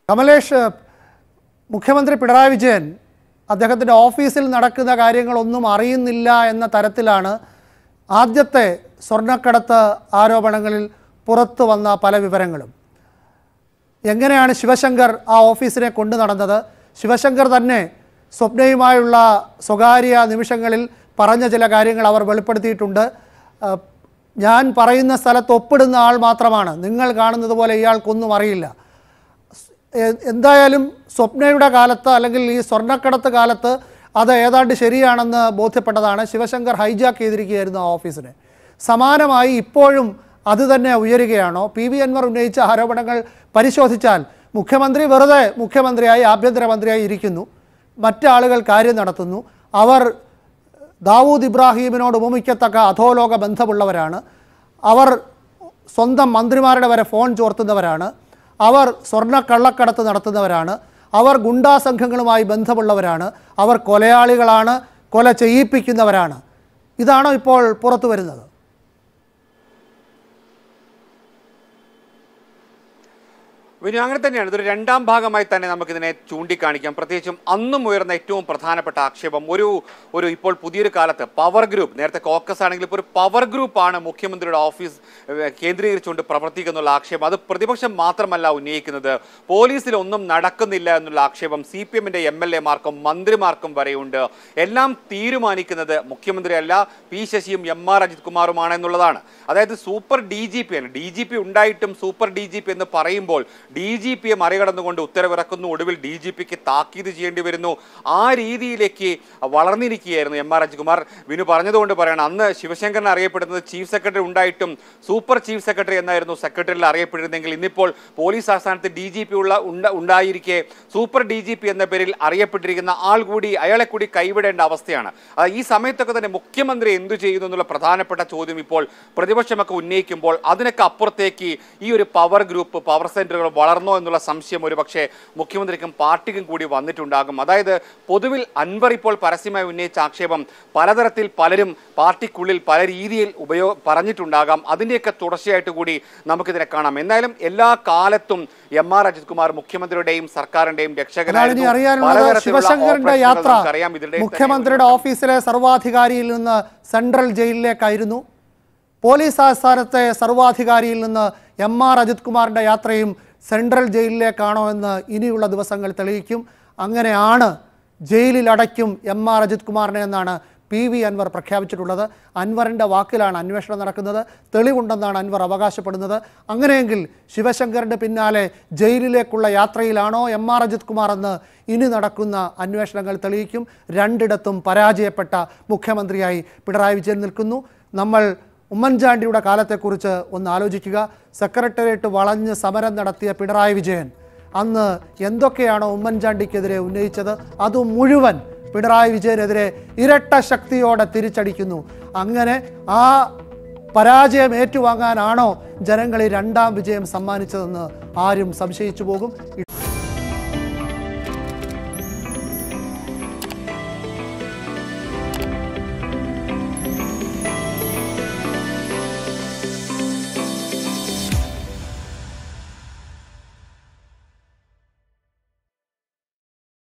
കമലേഷ് മുഖ്യമന്ത്രി പിണറായി വിജയൻ അദ്ദേഹത്തിൻ്റെ ഓഫീസിൽ നടക്കുന്ന കാര്യങ്ങളൊന്നും അറിയുന്നില്ല എന്ന തരത്തിലാണ് ആദ്യത്തെ സ്വർണ്ണക്കടത്ത് ആരോപണങ്ങളിൽ പുറത്തു വന്ന പല വിവരങ്ങളും എങ്ങനെയാണ് ശിവശങ്കർ ആ ഓഫീസിനെ കൊണ്ടു നടന്നത് ശിവശങ്കർ തന്നെ സ്വപ്നയുമായുള്ള സ്വകാര്യ നിമിഷങ്ങളിൽ പറഞ്ഞ ചില കാര്യങ്ങൾ അവർ വെളിപ്പെടുത്തിയിട്ടുണ്ട് ആ, ഞാൻ പറയുന്ന സ്ഥലത്ത് ഒപ്പിടുന്ന ആൾ മാത്രമാണ് നിങ്ങൾ കാണുന്നത് പോലെ ഇയാൾക്കൊന്നും അറിയില്ല എ- എന്തായാലും സ്വപ്നയുടെ കാലത്ത് അല്ലെങ്കിൽ ഈ സ്വർണ്ണക്കടത്ത് കാലത്ത് അത് ഏതാണ്ട് ശരിയാണെന്ന് ബോധ്യപ്പെട്ടതാണ് ശിവശങ്കർ ഹൈജാക്ക് ചെയ്തിരിക്കുകയായിരുന്നു ആ ഓഫീസിനെ സമാനമായി ഇപ്പോഴും അത് തന്നെ ഉയരുകയാണോ പി വി അൻവർ ഉന്നയിച്ച ആരോപണങ്ങൾ പരിശോധിച്ചാൽ മുഖ്യമന്ത്രി വെറുതെ മുഖ്യമന്ത്രിയായി ആഭ്യന്തരമന്ത്രിയായി ഇരിക്കുന്നു മറ്റാളുകൾ കാര്യം നടത്തുന്നു അവർ ദാവൂദ് ഇബ്രാഹീമിനോട് ഉപമിക്കത്തക്ക അധോലോക ബന്ധമുള്ളവരാണ് അവർ സ്വന്തം മന്ത്രിമാരുടെ വരെ ഫോൺ ചോർത്തുന്നവരാണ് അവർ സ്വർണ്ണ കള്ളക്കടത്ത് നടത്തുന്നവരാണ് അവർ ഗുണ്ടാ സംഘങ്ങളുമായി ബന്ധമുള്ളവരാണ് അവർ കൊലയാളികളാണ് കൊല ചെയ്യിപ്പിക്കുന്നവരാണ് ഇതാണോ ഇപ്പോൾ പുറത്തു വരുന്നത് വിനു അങ്ങനെ തന്നെയാണ് ഇതൊരു രണ്ടാം ഭാഗമായി തന്നെ നമുക്കിതിനെ ചൂണ്ടിക്കാണിക്കാം പ്രത്യേകിച്ചും അന്നും ഉയർന്ന ഏറ്റവും പ്രധാനപ്പെട്ട ആക്ഷേപം ഒരു ഒരു ഇപ്പോൾ പുതിയൊരു കാലത്ത് പവർ ഗ്രൂപ്പ് നേരത്തെ കോക്കസ് ആണെങ്കിൽ ഇപ്പോൾ ഒരു പവർ ഗ്രൂപ്പാണ് മുഖ്യമന്ത്രിയുടെ ഓഫീസ് ഏഹ്, കേന്ദ്രീകരിച്ചുകൊണ്ട് പ്രവർത്തിക്കുന്നുള്ള ആക്ഷേപം അത് പ്രതിപക്ഷം മാത്രമല്ല ഉന്നയിക്കുന്നത് പോലീസിൽ ഒന്നും നടക്കുന്നില്ല എന്നുള്ള ആക്ഷേപം സി പി എമ്മിന്റെ എം എൽ എമാർക്കും മന്ത്രിമാർക്കും വരെയുണ്ട് എല്ലാം തീരുമാനിക്കുന്നത് മുഖ്യമന്ത്രിയല്ല പി ശശിയും എം ആർ അജിത് കുമാറുമാണ് എന്നുള്ളതാണ് അതായത് സൂപ്പർ ഡി ജി പി ആണ് ഡി ജി പി ഉണ്ടായിട്ടും സൂപ്പർ ഡി ജി പി എന്ന് പറയുമ്പോൾ ഡി ജി പിയെ മറികടന്നുകൊണ്ട് ഉത്തരവിറക്കുന്നു ഒടുവിൽ ഡി ജി പിക്ക് താക്കീത് ചെയ്യേണ്ടി വരുന്നു ആ രീതിയിലേക്ക് വളർന്നിരിക്കുകയായിരുന്നു എം ആർ അജികുമാർ വിനു പറഞ്ഞതുകൊണ്ട് പറയണം അന്ന് ശിവശങ്കരൻ അറിയപ്പെടുന്നത് ചീഫ് സെക്രട്ടറി ഉണ്ടായിട്ടും സൂപ്പർ ചീഫ് സെക്രട്ടറി എന്നായിരുന്നു സെക്രട്ടറിയിൽ അറിയപ്പെട്ടിരുന്നെങ്കിൽ ഇന്നിപ്പോൾ പോലീസ് ആസ്ഥാനത്ത് ഡി ജി പി ഉള്ള ഉണ്ട- ഉണ്ടായിരിക്കെ സൂപ്പർ ഡി ജി പി എന്ന പേരിൽ അറിയപ്പെട്ടിരിക്കുന്ന ആൾ കൂടി അയാളെ കൂടി കൈവിടേണ്ട അവസ്ഥയാണ് ആ, ഈ സമയത്തൊക്കെ തന്നെ മുഖ്യമന്ത്രി എന്തു ചെയ്യുന്നു എന്നുള്ള പ്രധാനപ്പെട്ട ചോദ്യം ഇപ്പോൾ പ്രതിപക്ഷമൊക്കെ ഉന്നയിക്കുമ്പോൾ അതിനൊക്കെ അപ്പുറത്തേക്ക് ഈ ഒരു പവർ ഗ്രൂപ്പ് പവർ സെന്ററുകൾ വളർന്നോ എന്നുള്ള സംശയം ഒരു പക്ഷേ മുഖ്യമന്ത്രിക്കും പാർട്ടിക്കും കൂടി വന്നിട്ടുണ്ടാകും അതായത് പൊതുവിൽ അൻവർ ഇപ്പോൾ പരസ്യമായി ഉന്നയിച്ച ആക്ഷേപം പലതരത്തിൽ പലരും പാർട്ടിക്കുള്ളിൽ പല രീതിയിൽ ഉപയോഗ പറഞ്ഞിട്ടുണ്ടാകാം അതിൻ്റെയൊക്കെ തുടർച്ചയായിട്ട് കൂടി നമുക്കിതിനെ കാണാം എന്തായാലും എല്ലാ കാലത്തും എം ആർ അജിത് കുമാർ മുഖ്യമന്ത്രിയുടെയും സർക്കാരിന്റെയും അതാണ് ഇനി രക്ഷകനായിരുന്നു അറിയാനുള്ളത് പലതരത്തിലുള്ള ശിവശങ്കറിന്റെ ഓപ്പറേഷനുകൾ യാത്ര നമുക്കറിയാം. ഇതിനിടയിൽ തന്നെ മുഖ്യമന്ത്രിയുടെ ഓഫീസിലെ സർവാധികാരിയിൽ നിന്ന് സെൻട്രൽ ജയിലിലേക്കായിരുന്നു പോലീസ് ആസ്ഥാനത്തെ സർവാധികാരിയിൽ നിന്ന് എം ആർ അജിത് കുമാറിന്റെ യാത്രയും സെൻട്രൽ ജയിലിലേക്കാണോ എന്ന് ഇനിയുള്ള ദിവസങ്ങൾ തെളിയിക്കും അങ്ങനെയാണ് ജയിലിൽ അടയ്ക്കും എം ആർ അജിത് കുമാറിനെ എന്നാണ് പി വി അൻവർ പ്രഖ്യാപിച്ചിട്ടുള്ളത് അൻവറിൻ്റെ വാക്കിലാണ് അന്വേഷണം നടക്കുന്നത് തെളിവുണ്ടെന്നാണ് അൻവർ അവകാശപ്പെടുന്നത് അങ്ങനെയെങ്കിൽ ശിവശങ്കറിൻ്റെ പിന്നാലെ ജയിലിലേക്കുള്ള യാത്രയിലാണോ എം ആർ അജിത് കുമാർ എന്ന് ഇനി നടക്കുന്ന അന്വേഷണങ്ങൾ തെളിയിക്കും രണ്ടിടത്തും പരാജയപ്പെട്ട മുഖ്യമന്ത്രിയായി പിണറായി വിജയൻ നിൽക്കുന്നു നമ്മൾ ഉമ്മൻചാണ്ടിയുടെ കാലത്തെക്കുറിച്ച് ഒന്ന് ആലോചിക്കുക സെക്രട്ടേറിയറ്റ് വളഞ്ഞ് സമരം നടത്തിയ പിണറായി വിജയൻ അന്ന് എന്തൊക്കെയാണോ ഉമ്മൻചാണ്ടിക്കെതിരെ ഉന്നയിച്ചത് അത് മുഴുവൻ പിണറായി വിജയനെതിരെ ഇരട്ട ശക്തിയോടെ തിരിച്ചടിക്കുന്നു അങ്ങനെ ആ പരാജയം ഏറ്റുവാങ്ങാനാണോ ജനങ്ങൾ ഈ രണ്ടാം വിജയം സമ്മാനിച്ചതെന്ന് ആരും സംശയിച്ചു പോകും